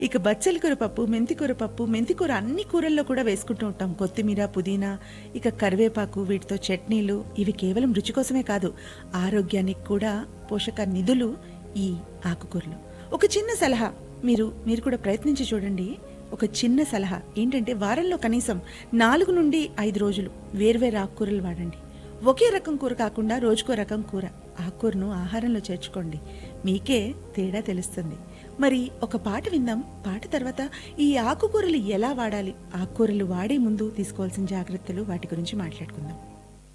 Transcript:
ఇక బచ్చలి కూర పప్పు మెంతికూర పప్పు మెంతికూర అన్ని కూరల్లో కూడా వేసుకుంటూ ఉంటాం కొత్తిమీర పుదీనా ఇక కరివేపాకు వీటితో చట్నీలు ఇవి కేవలం రుచి కోసమే కాదు ఆరోగ్యానికి కూడా పోషక నిధులు ఈ ఆకుకూరలు ఒక చిన్న సలహా మీరు మీరు కూడా ప్రయత్నించి చూడండి ఒక చిన్న సలహా ఏంటంటే వారంలో కనీసం నాలుగు నుండి ఐదు రోజులు వేర్వేరు ఆకుకూరలు వాడండి ఒకే రకం కూర కాకుండా రోజుకో రకం కూర ఆకుకూరను ఆహారంలో చేర్చుకోండి మీకే తేడా తెలుస్తుంది మరి ఒక పాట విందాం పాట తర్వాత ఈ ఆకుకూరలు ఎలా వాడాలి ఆకుకూరలు వాడే ముందు తీసుకోవాల్సిన జాగ్రత్తలు వాటి గురించి మాట్లాడుకుందాం